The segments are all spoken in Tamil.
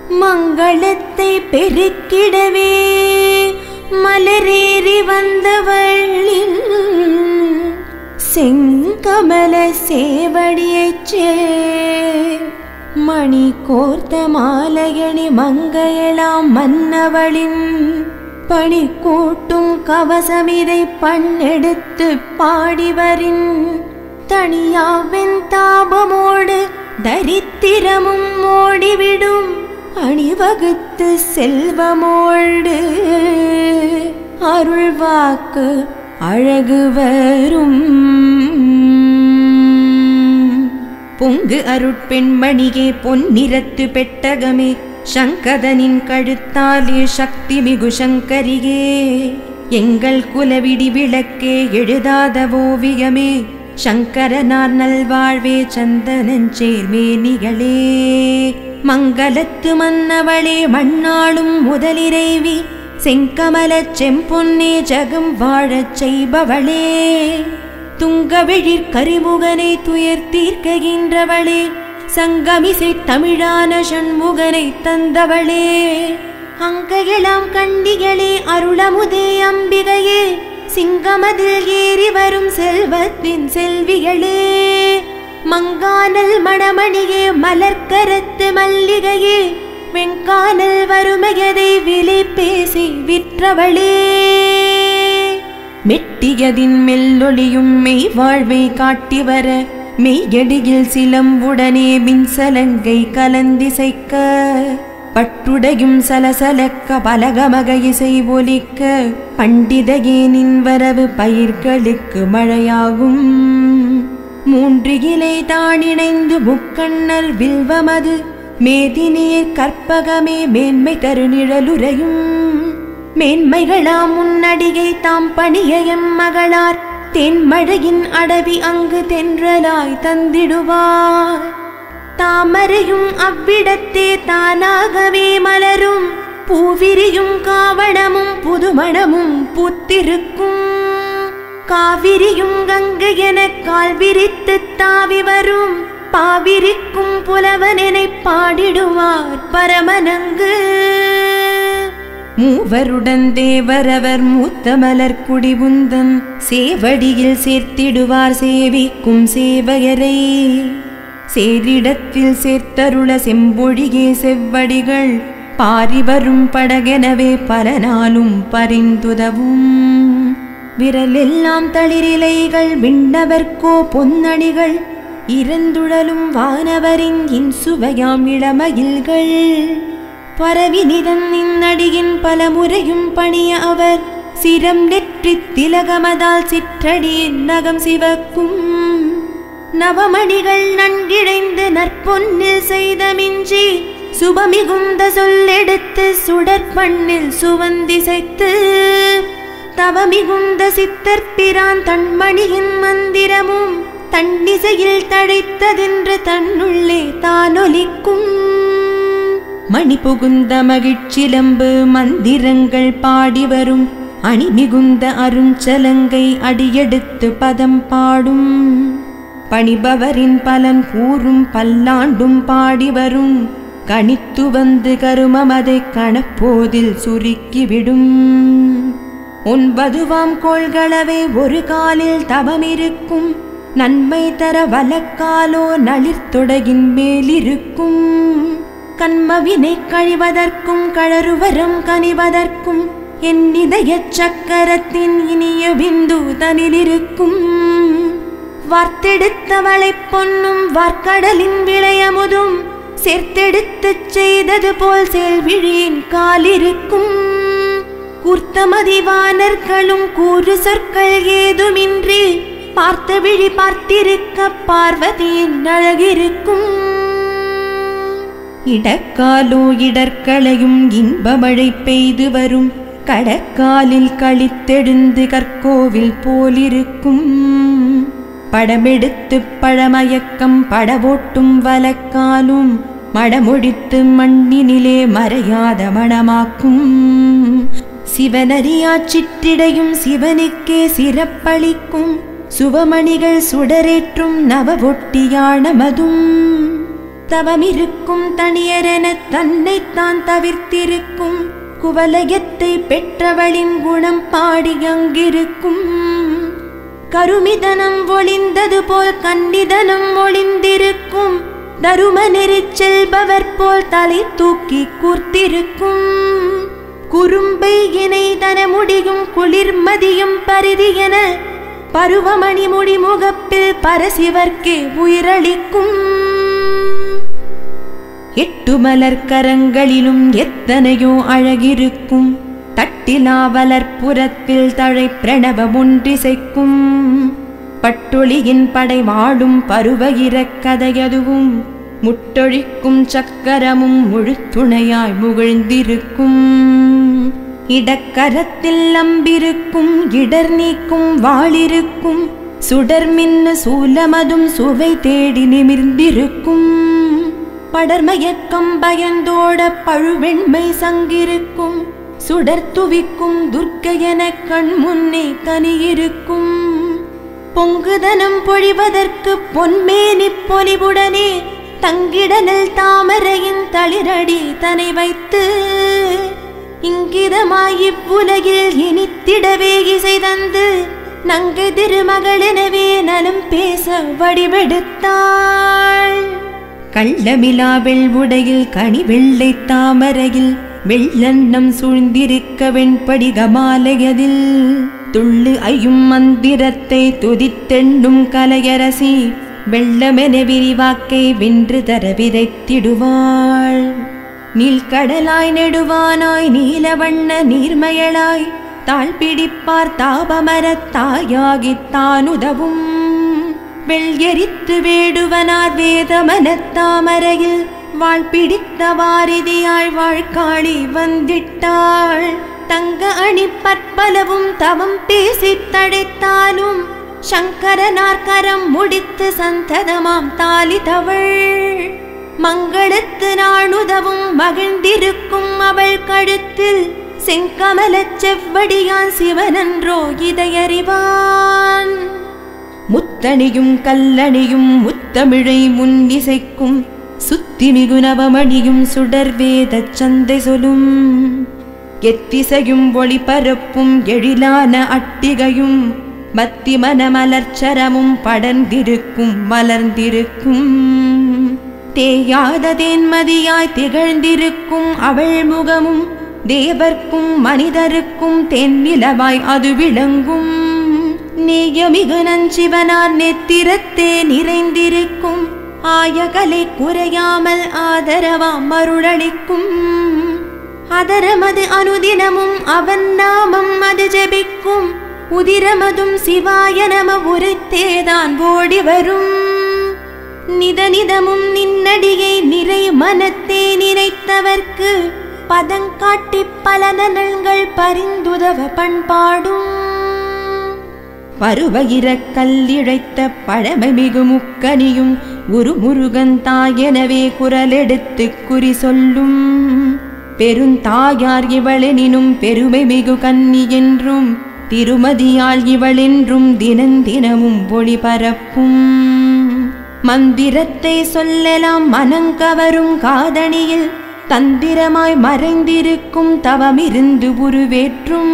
மங்களத்தை பெருக்கிடவே மலரேறி வந்தவளின் செங்கமல சேவடியைச் சேர் மணி கோர்த்த மாலையணி மங்கையளாம் மன்னவளின் பணி கூட்டும் கவசமிதை பண்ணெடுத்து பாடிவரின் தனியாவின் தாபமோடு தரித்திரமும் ஓடிவிடும் அணிவகுத்து செல்வமோடு அருள்வாக்கு அழகு வரும் பொங்கு அருட்பெண்மணியே பொன்னிறத்து பெட்டகமே சங்கதனின் கழுத்தாலே சக்தி மிகு சங்கரியே எங்கள் குலவிடி விளக்கே எழுதாத ஓவியமே சங்கரனார் நல்வாழ்வே சந்தனஞ்சேர்மேனிகளே மங்களத்து மன்னவளே மண்ணாளும் முதலிறைவி செங்கமலச் செம்பொன்னே ஜகம் வாழச் செய்பவளே துங்கவிழிற் கரிமுகனை துயர் தீர்க்கின்றவளே சங்கமிசை தமிழான சண்முகனை தந்தவளே அங்கையெல்லாம் கண்டிகளே அருளமுதே அம்பிகையே சிங்கமதில் ஏறி வரும் செல்வத்தின் செல்விகளே மங்கானல் மணமணியே மலர்க்கரத்து மல்லிகையே வெங்கானல் வறுமையதை விலை பேசி விற்றவளே மெட்டியதின் மெல்லொளியும் மெய் வாழ்வை காட்டி வர மெய்யடியில் சிலம்புடனே மின்சலங்கை கலந்திசைக்க பட்டுடையும் சலசலக்க பலகமக இசை ஒலிக்க பண்டிதையே நின் வரவு பயிர்களுக்கு மழையாகும் மூன்று இலை தானிணைந்து முக்கண்ணல் வில்வமது மேதினீர் கற்பகமே மேன்மை தரு நிழலுரையும் மேன்மைகளாம் முன்னடியை தாம் பணிய எம் மகளார் தென்மழையின் அடவி அங்கு தென்றலாய் தந்திடுவார் தாமரையும் அவ்விடத்தே தானாகவே மலரும் பூவிரியும் காவணமும் புதுமணமும் பூத்திருக்கும் காவிரியும் கங்கை என கால் விரித்து தாவி வரும் பாவிரிக்கும் புலவனெனைப் பாடிடுவார் பரமனங்கு மூவருடன் தேவரவர் மூத்த மலர் குடிவுந்தன் சேவடியில் சேர்த்திடுவார் சேவிக்கும் சேவையரை சேரிடத்தில் சேர்த்தருள செம்பொழியே செவ்வடிகள் பாரிவரும் படகெனவே பல நாளும் பரிந்துதவும் விரலெல்லாம் தளிரிலைகள் விண்ணவர்க்கோ பொன்னணிகள் இறந்துழலும் வானவரின் இன்சுவையாம் இளமயில்கள் பரவி நிதன் நின்னடியின் பல முறையும் பணிய அவர் சிரம் நெற்றித் திலகமதால் சிற்றடியின் நகம் சிவக்கும் நவமணிகள் நன்கிழைந்து நற்பொன்னில் செய்த மிஞ்சி சுபமிகுந்த சொல்லெடுத்து சுடற்பண்ணில் சுவந்திசைத்து தவமிகுந்த சித்தற்பிரான் தன்மணியின் மந்திரமும் தன்னிசையில் தழைத்ததென்று தன்னுள்ளே தானொலிக்கும் மணி புகுந்த மகிழ்ச்சிலம்பு மந்திரங்கள் பாடி வரும் அணி மிகுந்த அருஞ்சலங்கை அடியெடுத்து பதம் பாடும் பணிபவரின் பலன் கூறும் பல்லாண்டும் பாடி வரும் கணித்து வந்து கருமமதை கணப்போதில் சுருக்கிவிடும் ஒன்பதுவாம் கோள்களவே ஒரு காலில் தவமிருக்கும் நன்மை தர வலக்காலோ நளிர்த்தொடகின் மேலிருக்கும் கண்மவினை கழிவதற்கும் கழறுவரம் கனிவதற்கும் என் இதய சக்கரத்தின் இனிய பிந்து தனிலிருக்கும் வார்த்தெடுத்தவளைப் பொன்னும் வார்க்கடலின் விளையமுதும் சேர்த்தெடுத்துச் செய்தது போல் செல்விழியின் காலிருக்கும் கூர்த்தமதிவானர்களும் கூறு சொற்கள் ஏதுமின்றி பார்த்த விழி பார்த்திருக்க பார்வதியின் அழகிருக்கும் இடக்காலோ இடர்களையும் இன்பமழை பெய்து வரும் கடக்காலில் கழித்தெழுந்து கற்கோவில் போலிருக்கும் படமெடுத்து பழமயக்கம் படவோட்டும் வலக்காலும் மடமொழித்து மண்ணினிலே மறையாத மணமாக்கும் சிவனறியா சிற்றிடையும் சிவனுக்கே சிறப்பளிக்கும் சுவமணிகள் சுடரேற்றும் நவவொட்டியானமதும் தவமிருக்கும் தனியரென தன்னைத்தான் தவிர்த்திருக்கும் குவலயத்தை பெற்றவளின் குணம் பாடி அங்கிருக்கும் கருமிதனம் ஒளிந்தது போல் கன்னிதனம் ஒளிந்திருக்கும் தரும நெறிச்செல்பவர் போல் தலை தூக்கி கூர்த்திருக்கும் குறும்பை இணை தன முடியும் குளிர்மதியும் பரிதி என பருவமணி முடி முகப்பில் பரசிவர்க்கே உயிரளிக்கும் எட்டு மலர் கரங்களிலும் எத்தனையோ அழகிருக்கும் தட்டிலா வளர்ப்புறத்தில் தழை பிரணவம் ஒன்றிசைக்கும் பட்டொளியின் படை வாழும் பருவ இறக்கதையதுவும் முட்டொழிக்கும் சக்கரமும் முழுத்துணையாய் முகிழ்ந்திருக்கும் இடக்கரத்தில் அம்பிருக்கும் இடர் நீக்கும் வாளிருக்கும் சுடர் மின்ன சூலமதும் சுவை தேடி நிமிர்ந்திருக்கும் படர்மயக்கம் பயந்தோட பழுவெண்மை சங்கிருக்கும் சுடர் துவிக்கும் துர்க்கையென கண் முன்னே கனியிருக்கும் பொங்குதனம் பொழிவதற்கு பொன்மேனி பொலிவுடனே தங்கிடனில் தாமரையின் தளிரடி தனை வைத்து இங்கிதமாய் இவ்வுலகில் இனித்திடவே இசை தந்து நங்கை திருமகளெனவே நலம் பேச வடிவெடுத்தாள் கள்ளமிலா வெள்வுடையில் கனி வெள்ளை தாமரையில் வெள்ளன்னம் சூழ்ந்திருக்க வெண்படிகமாலையதில் துள்ளு ஐயும் மந்திரத்தை துதித்தெண்ணும் கலையரசி வெள்ளமென விரிவாக்கை வென்று தர விதைத்திடுவாள் நீள்கடலாய் நெடுவானாய் நீலவண்ண நீர்மயளாய் தாழ்பிடிப்பார் தாபமரத் தாயாகித் தானுதவும் வெள்யரித்து வேடுவனார் வேதமனத்தாமரையில் வாழ் பிடித்த வாரிதியாய் வாழ்காளி வந்திட்டாள் தங்க அணி பற்பலவும் தவம் பேசித் தடைத்தாலும் சங்கரனார் கரம் முடித்து சந்ததமாம் தாலிதவள் மங்களத்து நாணுதவும் மகிழ்ந்திருக்கும் அவள் கழுத்தில் செங்கமலச் செவ்வடியான் சிவனன்றோ இதையறிவான் முத்தணியும் கல்லணியும் முத்தமிழை முன்னிசைக்கும் சுத்தி மிகு நவமணியும் சுடர் வேதச் சந்தை சொலும் எத்திசையும் ஒளிபரப்பும் எழிலான அட்டிகையும் பக்தி மனமலர்ச்சரமும் படர்ந்திருக்கும் மலர்ந்திருக்கும் தேயாத தேன்மதியாய் திகழ்ந்திருக்கும் அவள் முகமும் தேவர்க்கும் மனிதருக்கும் தென்னிலவாய் அது விளங்கும் நேயமிகு நஞ்சிவனார் நெத்திரத்தே நிறைந்திருக்கும் ஆயகலை குறையாமல் ஆதரவாம் அருளளிக்கும் அதரமது அனுதினமும் அவன் நாமம் அது ஜெபிக்கும் உதிரமதும் சிவாய நம உரைத்தேதான் ஓடி வரும் நிதனிதமும் நின்னடியை நிறை மனத்தே நினைத்தவர்க்கு பதங்காட்டி பல நலன்கள் பரிந்துதவ பண்பாடும் பருவகிர கல்லிழைத்த பழமை மிகு முக்கனியும் ஒரு முருகன் தாயெனவே குரலெடுத்து குறி சொல்லும் பெருந்தாயார் இவளெனினும் பெருமை மிகு கன்னி என்றும் திருமதியாள் இவளென்றும் தினந்தினமும் ஒளிபரப்பும் மந்திரத்தை சொல்லலாம் மனங்கவரும் காதணியில் தந்திரமாய் மறைந்திருக்கும் தவமிருந்து உருவேற்றும்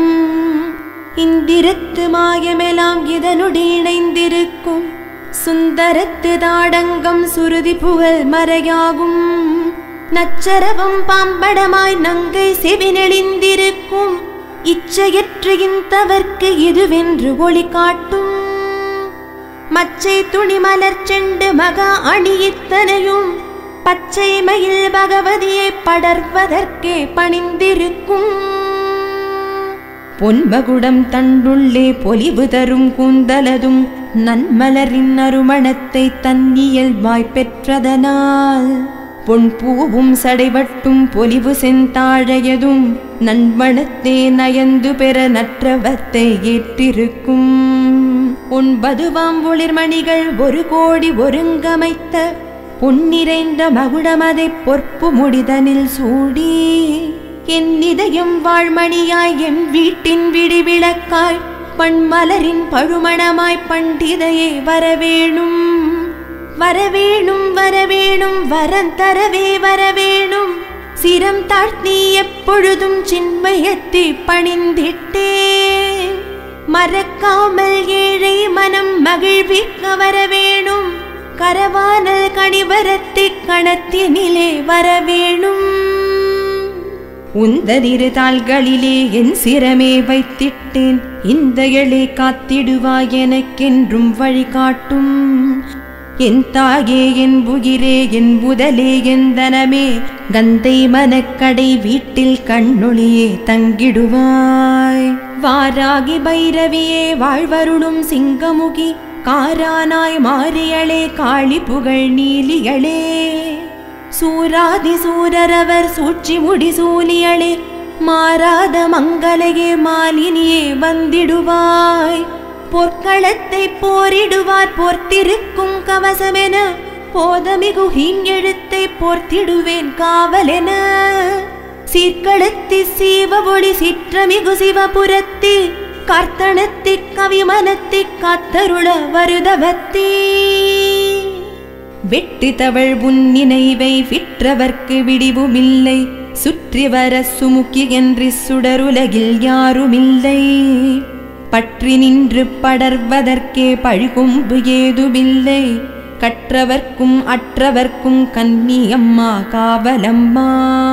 இந்திரத்து மாயமெல்லாம் இதனுடு இணைந்திருக்கும் சுந்தரத்து தாடங்கம் சுருதி புகழ் மறையாகும் நச்சரவம் பாம்படமாய் நங்கை செவினெளிந்திருக்கும் இச்சையற்று இந்தவர்க்கு இதுவென்று ஒளி காட்டும் மச்சை துணி மலர் செண்டு மகா அணியித்தனையும் பச்சை மயில் பகவதியை படர்வதற்கே பணிந்திருக்கும் பொன்மகுடம் தண்டுள்ளே பொலிவு தரும் கூந்தலதும் நன்மலரின் அருமணத்தை தன்னியல்வாய் பெற்றதனால் பொன் பூவும் சடைவட்டும் பொலிவு செந்தாழையதும் நன்மணத்தே நயந்து பெற நற்றவத்தை ஏற்றிருக்கும் ஒன்பதுவாம் ஒளிர்மணிகள் ஒரு கோடி ஒருங்கமைத்த பொன்னிறைந்த மகுடமதை பொற்பு முடிதனில் சூடி என் இதயம் வாழ்மணியாய் என் வீட்டின் விடிவிளக்காய் பண்மலரின் பழுமணமாய் பண்டிதையே வரவேணும் வரவேணும் வரவேணும் வரம் தரவே வரவேணும் சிரம் தாழ்த்தி எப்பொழுதும் சின்மயத்தை பணிந்திட்டே மறக்காமல் ஏழை மனம் மகிழ்விக்க வரவேணும் கரவானல் கணிவரத்தை கணத்தினிலே வரவேணும் உந்தனிரு தாள்களிலே என் சிரமே வைத்திட்டேன் இந்த எழை காத்திடுவாய் எனக்கென்றும் வழிகாட்டும் என் தாயே என் புகிரே என் புதலே என் தனமே கந்தை மனக்கடை வீட்டில் கண்ணொளியே தங்கிடுவாய் வாராகி பைரவியே வாழ்வருளும் சிங்கமுகி காரானாய் மாறியளே காளி புகழ் நீலியளே சூராதி சூரரவர் சூழ்ச்சி முடி சூலியளே மாறாத மங்களையே மாலினியே வந்திடுவாய் பொற்களத்தை போரிடுவார் போர்த்திருக்கும் கவசமென போதமிகு ஹீங்கெழுத்தை போர்த்திடுவேன் காவலென சீர்கடத்தி சீவ ஒளி சிற்றமிகு சிவபுரத்தி கர்த்தனத்தி கவிமனத்தி காத்தருள வருதவத்தீ வெட்டு தவள் உன் நினைவை விற்றவர்க்கு விடிவுமில்லை சுற்றி வர சுமுக்கி என்று சுடருலகில் யாருமில்லை பற்றி நின்று படர்வதற்கே பழிகொம்பு ஏதுமில்லை கற்றவர்க்கும் அற்றவர்க்கும் கன்னியம்மா காவலம்மா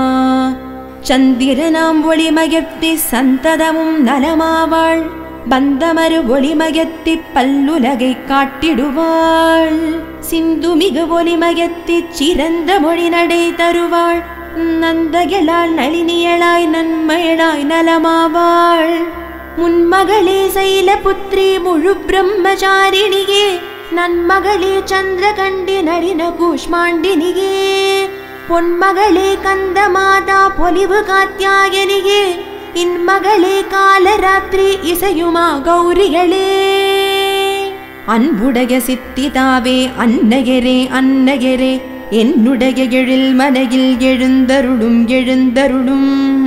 சந்திரனாம் ஒளிமயத்தி சந்ததமும் நலமாவாள் பந்தமரு ஒளிமயத்தி பல்லுலகை காட்டிடுவாள் சிந்துமிகு ஒளிமயத்தி சிறந்த மொழி நடை தருவாள் நந்தகளால் நளினியளாய் நன்மையளாய் நலமாவாள் முன்மகளே சைலபுத்ரி முழு பிரம்மச்சாரிணியே நன்மகளே சந்திரகண்டி நளின கூஷ்மாண்டினியே பொன்மகளே கந்தமாதா பொலிவு காத்தியாயனியே இன்மகளே காலராத்திரி இசையுமா கௌரிகளே அன்புடைய சித்திதாவே அன்னையரே அன்னையரே என்னுடைய எழில் மனையில் எழுந்தருளும் எழுந்தருளும்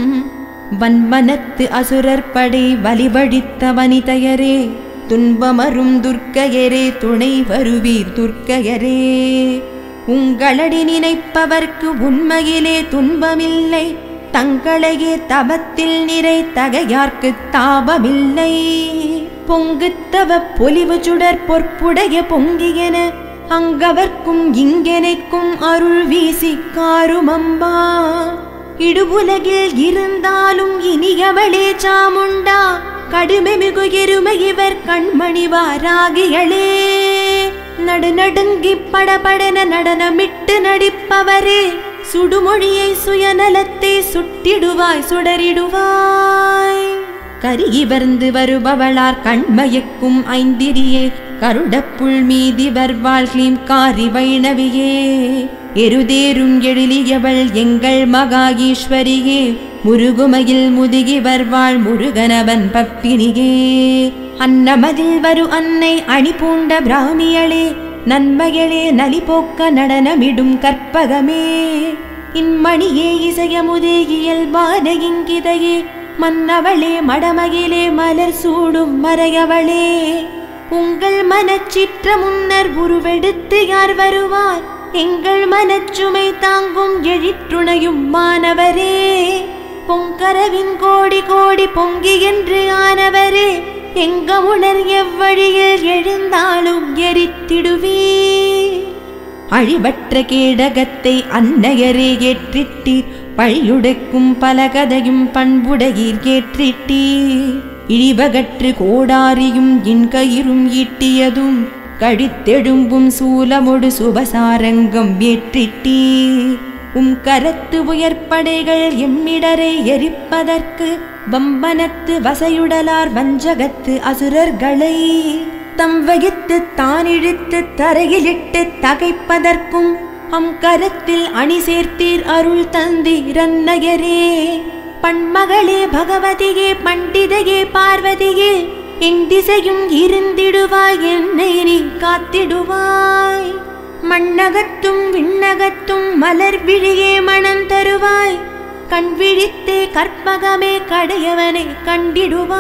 வன்மனத்து அசுரர் படை வலிபடித்த வனிதையரே துன்பமரும் துர்க்கையரே துணை வருவீர் துர்க்கையரே உங்களடி நினைப்பவர்க்கு உண்மையிலே துன்பமில்லை தங்களையே தபத்தில் நிறை தகையார்க்கு தாபமில்லை பொங்குத்தவ பொலிவு சுடர் பொற்புடைய பொங்கியன அங்கவர்க்கும் இங்கெனைக்கும் அருள் வீசி காருமம்பா இடுவுலகில் இருந்தாலும் இனியவளே சாமுண்டா கடுமை மிகு எருமை இவர் கண்மணிவாராகிகளே நடுநடுங்கி படபடன நடனமிட்டு நடிப்பவரே சுடுமொழியை சுயநலத்தை சுட்டிடுவாய் சுடரிடுவாய் கருகிவர்ந்து வருபவளார் கண்மயக்கும் ஐந்திரியே கருடப்புள் மீதி வர்வாள் கிளீம் காரி வைணவியே எருதேரும் எழிலியவள் எங்கள் மகா ஈஸ்வரியே முருகுமையில் முதுகி வருவாள் முருகனவன் பப்பினியே அன்னமதில் வரு அன்னை அணி பூண்ட பிராமியளே நன்மைகளே நலிபோக்க நடனமிடும் கற்பகமே இன்மணியே இசையமுதே இயல்பான இங்கிதையே மன்னவளே மடமகிலே மலர் சூடும் மறையவளே உங்கள் மனச்சிற்ற முன்னர் உருவெடுத்து யார் வருவார் எங்கள் மனச்சுமை தாங்கும் எழிற்றுணையும் மாணவரே பொங்கரவின் கோடி கோடி பொங்கி என்று ஆனவரே எங்க உணர் எவ்வழியில் எழுந்தாலும் எரித்திடுவே அழிவற்ற கேடகத்தை அன்னையரே ஏற்றிட்டீர் பழியுடைக்கும் பல கதையும் பண்புடையீர் ஏற்றிட்டீர் இழிவகற்று கோடாரியும் இன்கயிரும் ஈட்டியதும் கழித்தெழும்பும் சூலமொடு சுபசாரங்கம் ஏற்றிட்டீர் உம் கரத்து உயர்படைகள் எம்மிடரை எரிப்பதற்கு வம்பனத்து வசையுடலார் வஞ்சகத்து அசுரர்களை தம் வகித்து தான் இழுத்து தரையிலிட்டு தகைப்பதற்கும் அம் கரத்தில் அணி சேர்த்தீர் அருள் தந்தீரன்னயரே பண்மகளே பகவதியே பண்டிதையே பார்வதியே எங் திசையும் இருந்திடுவாய் என்னை நீ காத்திடுவாய் மண்ணகத்தும் விண்ணகத்தும் மலர் விழியே மனம் தருவாய் கண் விழித்தே கற்பகமே கடையவனை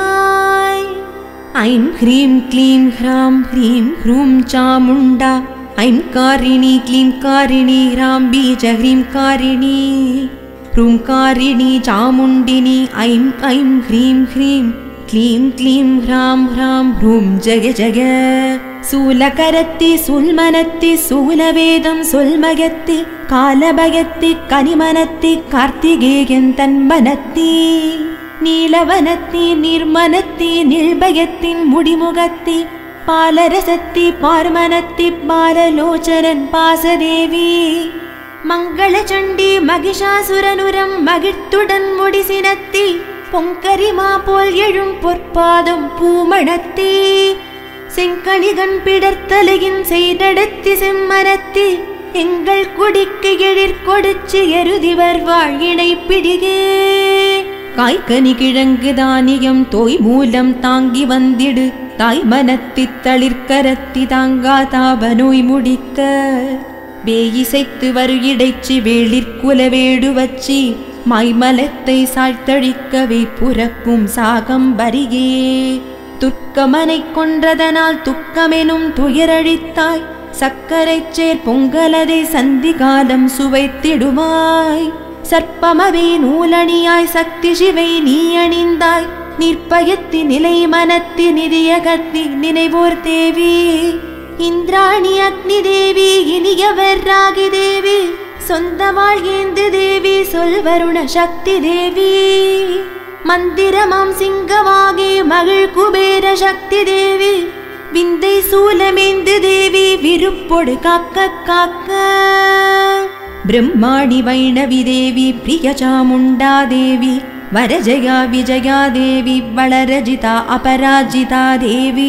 கண்டிடுவாய் ஐம் ஹ்ரீம் க்ளீம் ஹ்ராம் ஹ்ரீம் ஹ்ரூம் சாமுண்டா ऐं कारिणी क्लीं कारिणी ह्रां बीज ह्रीं कारिणी ह्रूङ्कारिणी चामुण्डिनी ऐं ऐं ह्रीं ह्रीं क्लीं क्लीं ह्रां ह्रां ह्रूं जय जय சூலகரத்தி சுல்மனத்தி சூலவேதம் சொல்மயத்தி காலபயத்தி கனிமனத்தி கார்த்திகேயன் தன்மனத்தி நீலவனத்தி நிர்மனத்தி நிழ்பயத்தின் முடிமுகத்தி பாலரசத்தி பார்மனத்தி பாலலோச்சரன் பாசதேவி மங்களச்சண்டி மகிஷாசுரனுரம் மகிழ்த்துடன் முடிசினத்தி பொங்கரிமா போல் எழும் பொற்பாதம் பூமணத்தி செங்கணிகன் பிடர்த்தலையின் செய்தடத்தி செம்மனத்தி எங்கள் குடிக்கு எழிற் கொடுச்சு எருதிவர் வாழினை பிடிகே காய்கனி கிழங்கு தானியம் தோய் மூலம் தாங்கி வந்திடு தாய் மனத்தி தளிர்கரத்தி தாங்கா தாப நோய் முடிக்க வேயிசைத்து வரு இடைச்சி வேளிற்குல வேடு வச்சி மாய்மலத்தை சாய்த்தழிக்கவே புறக்கும் சாகம் வரியே துர்க்கமனை கொன்றதனால் துக்கமெனும் துயரழித்தாய் சக்கரைச் சேர் பொங்கலதை சந்தி காலம் சுவைத்திடுவாய் சர்ப்பமவே நூலணியாய் சக்தி சிவை நீ அணிந்தாய் நிற்பயத்தி நிலை மனத்தி நிதியகத்தி நினைவோர் தேவி இந்திராணி அக்னி தேவி இனியவர் ராகி தேவி சொந்தமாள் ஏந்து தேவி சொல்வருண சக்தி தேவி மந்திரமாம் சிங்கமாகி மகிழ் குபேர சக்தி தேவி விந்தை சூலமேந்து தேவி விருப்பொடு காக்க காக்க பிரம்மாணி வைணவி தேவி பிரிய சாமுண்டா தேவி வரஜயா விஜயா தேவி வளரஜிதா அபராஜிதா தேவி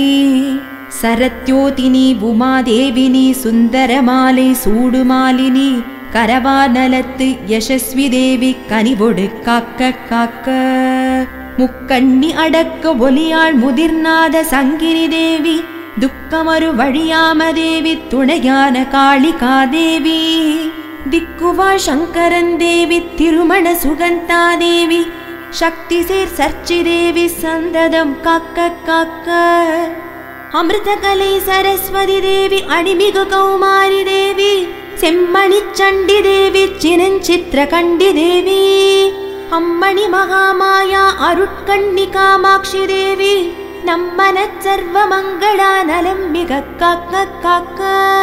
சரத்யோதினி உமாதேவினி சுந்தரமாலை சூடுமாலினி கரவானலத்து யசஸ்வி தேவி கனிவொடு காக்க காக்க முக்கண்ணி அடக்க ஒலியாள் முதிர்நாத சங்கினி தேவி துக்கமரு வழியாம தேவி துணையான காளிகா தேவி திக்குவாள் சங்கரன் தேவி திருமண சுகந்தா தேவி சக்தி சேர் சர்ச்சி தேவி சந்ததம் காக்க காக்க அமிர்தகலை சரஸ்வதி தேவி அணிமிகு கௌமாரி தேவி செம்மணி சண்டி தேவி சினஞ்சித்திர கண்டி தேவி அம்மணி மகாமாயா அருட்கண்ணி காமாட்சி தேவி நம்மன சர்வ மங்களா நலம் மிக காக்க காக்க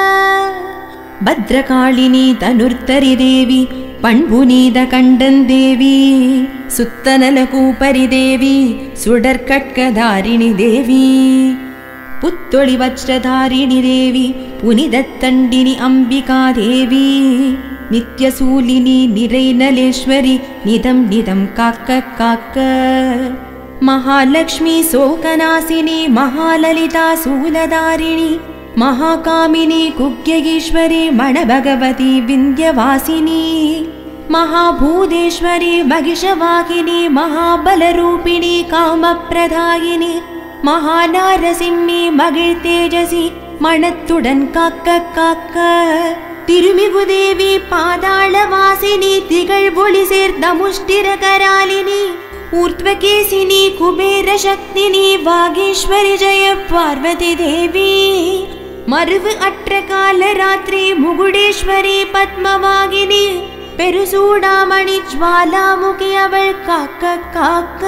பத்ரகாளினி தனுர்த்தரி தேவி பண்புநீத கண்டன் தேவி சுத்தநல கூப்பரி தேவி சுடற்கட்கதாரிணி தேவி புத்தொளி வஜ்ரதாரிணி தேவி புனிதத்தண்டினி அம்பிகா தேவி நித்யசூலினி நிறைநலேஸ்வரி நிதம் நிதம் காக்க காக்க மகாலக்ஷ்மி சோகநாசினி மகாலலிதா சூலதாரிணி महाकामिनी कुग्यईश्वरी मणभगवती विन्ध्यवासिनी महाभूतेश्वरी महिषवाहिनी महाबलरूपिणी कामप्रदायिनी மகாநாரசிம்மி மகிழ் தேஜசி மணத்துடன் காக்க காக்க திருமிகுதேவி பாதாள வாசினி திகழ் ஒளி சேர்ந்த முஷ்டிரகராலினி ஊர்த்வகேசினி குபேர சக்தினி வாகேஸ்வரி ஜெய பார்வதி தேவி மருவு அற்ற கால ராத்திரி முகுடேஸ்வரி பத்மவாகினி பெருசூடாமணி ஜ்வாலாமுகி அவள் காக்க காக்க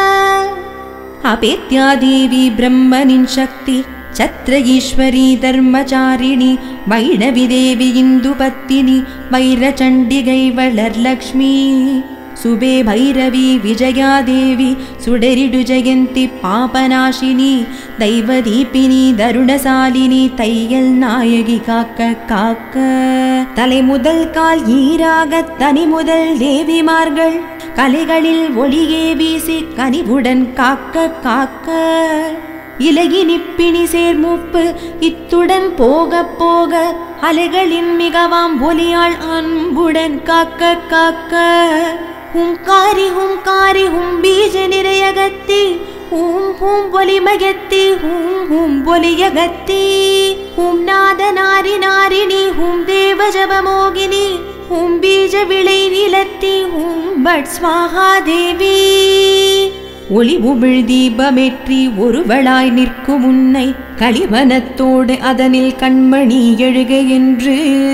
அபேத்யாதேவி பிரம்மனின் சக்தி சத்ர ஈஸ்வரி தர்மச்சாரிணி வைணவி தேவி இந்து பத்தினி வைரச்சண்டிகை வளர்லக்ஷ்மி சுபே பைரவி விஜயா தேவி சுடரிடு ஜெயந்தி பாபநாசினி தெய்வதீபினி தருணசாலினி தையல் நாயகி காக்க காக்க தலை முதல் கால் ஈராக தனி முதல் தேவிமார்கள் கலைகளில் ஒளியே வீசி கனிவுடன் காக்க காக்க இலகி நிப்பினி சேர் மூப்பு இத்துடன் போக போக அலைகளின் மிகவாம் ஒலியாள் அன்புடன் காக்க காக்க ஹுங்காரி ஹுங்காரி ஹும் பீஜ நிறையகத்தி ஹூம் ஹூம் ஒலிமயத்தி ஹூம் ஹூம் ஒலியகத்தி ஹூம் நாத நாரி நாரிணி ஹூம் தேவ ஜபமோகினி ஹூம் பீஜ விளை நிலத்தி ஹூம் பட் ஸ்வாஹா தேவி ஒளி உமிழ் தீபமேற்றி ஒருவளாய் நிற்கும் உன்னை களிமனத்தோடு அதனில் கண்மணி எழுக என்று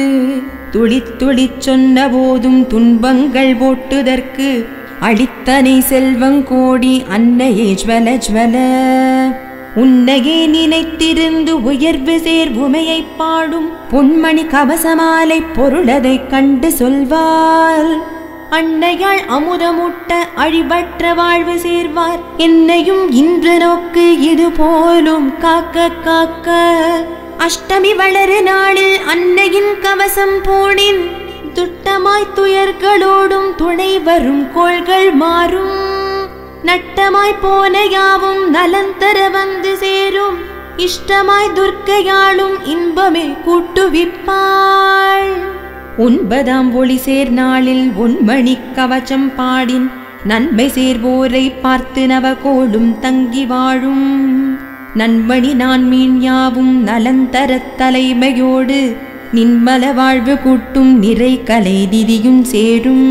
துளித் துளிச் சொன்ன போதும் துன்பங்கள் ஓட்டுதற்கு அளித்தனை செல்வங்கோடி அன்னையே ஜ்வல ஜ்வல உன்னையே நினைத்திருந்து உயர்வு சேர் உமையைப் பாடும் பொன்மணி கவசமாலை பொருளதைக் கண்டு சொல்வார் அன்னையாள் அமுதமுட்ட அழிவற்ற வாழ்வு சேர்வார் என்னையும் இன்று நோக்கு இது போலும் காக்க காக்க அஷ்டமி வளரு நாளில் அன்னையின் கவசம் போனின் துட்டமாய் துயர்களோடும் துணை வரும் கோள்கள் மாறும் நட்டமாய் போன யாவும் நலன் தர வந்து சேரும் இஷ்டமாய் துர்க்கையாளும் இன்பமே கூட்டுவிப்பாள் ஒன்பதாம் ஒளி சேர் நாளில் உன்மணி கவச்சம் பாடின் நன்மை சேர்வோரை பார்த்து நவகோடும் தங்கி வாழும் நன்மணி நான் மீன் யாவும் நலந்தரத் தலைமையோடு நின்மல வாழ்வு கூட்டும் நிறை கலை நிதியும் சேரும்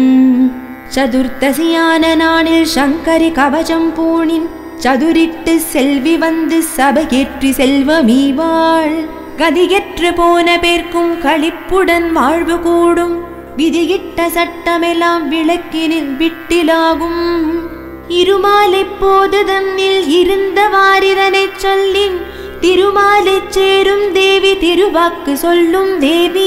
சதுர்த்தசியான நாளில் சங்கரி கவசம் பூணின் சதுரிட்டு செல்வி வந்து சபையேற்றி செல்வமீவாள் கதியற்று போன பேர்க்கும் களிப்புடன் வாழ்வு கூடும் விதியிட்ட சட்டமெல்லாம் விளக்கினில் விட்டிலாகும் இருமாலைப் போது தன்னில் இருந்த வாரிதனைச் சொல்லின் திருமாலைச் சேரும் தேவி திருவாக்கு சொல்லும் தேவி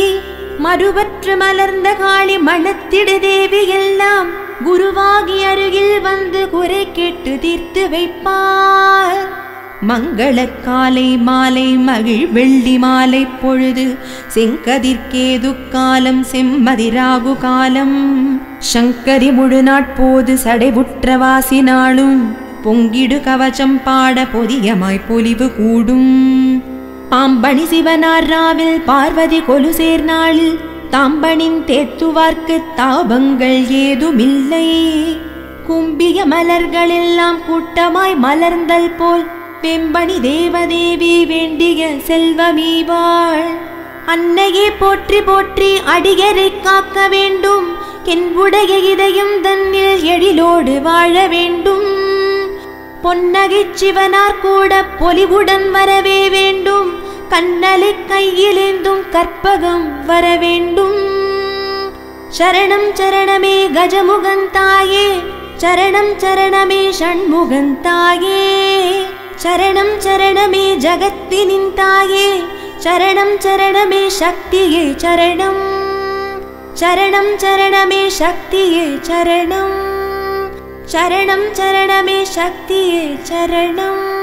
மறுபற்று மலர்ந்த காளி மணத்திடு தேவி எல்லாம் குருவாகி அருகில் வந்து குறை கேட்டு தீர்த்து வைப்பார் மங்கள காலை மாலை மகிழ் வெள்ளி மாலை பொழுது செங்கதிர்கேது காலம் செம்மதிராகு காலம் சங்கரி முழு நாட்போது சடைவுற்றவாசி நாளும் பொங்கிடு கவச்சம் பாட பொதியமாய் பொலிவு கூடும் பாம்பணி சிவனார் ராவில் பார்வதி கொலு சேர் நாளில் தாம்பணின் தேத்துவார்க்கு தாபங்கள் ஏதுமில்லை கும்பிய மலர்களெல்லாம் கூட்டமாய் மலர்ந்தல் போல் வெம்பணி தேவதேவி வேண்டிய செல்வமீவாள் அன்னையே போற்றி போற்றி அடியரை காக்க வேண்டும் என் உடைய இதயம் தன்னில் எழிலோடு வாழ வேண்டும் பொன்னகைச் சிவனார் கூட பொலிவுடன் வரவே வேண்டும் கண்ணலை கையிலேந்தும் கற்பகம் வர வேண்டும் சரணம் சரணமே கஜமுகந்தாயே சரணம் சரணமே ஷண்முகந்தாயே சரணம் சரணமே ஜகத்தினின் தாயே சரணம் சரணமே சக்தியே சரணம் சரணம் சரணமே சக்தியே சரணம் சரணம் சரணமே சக்தியே சரணம்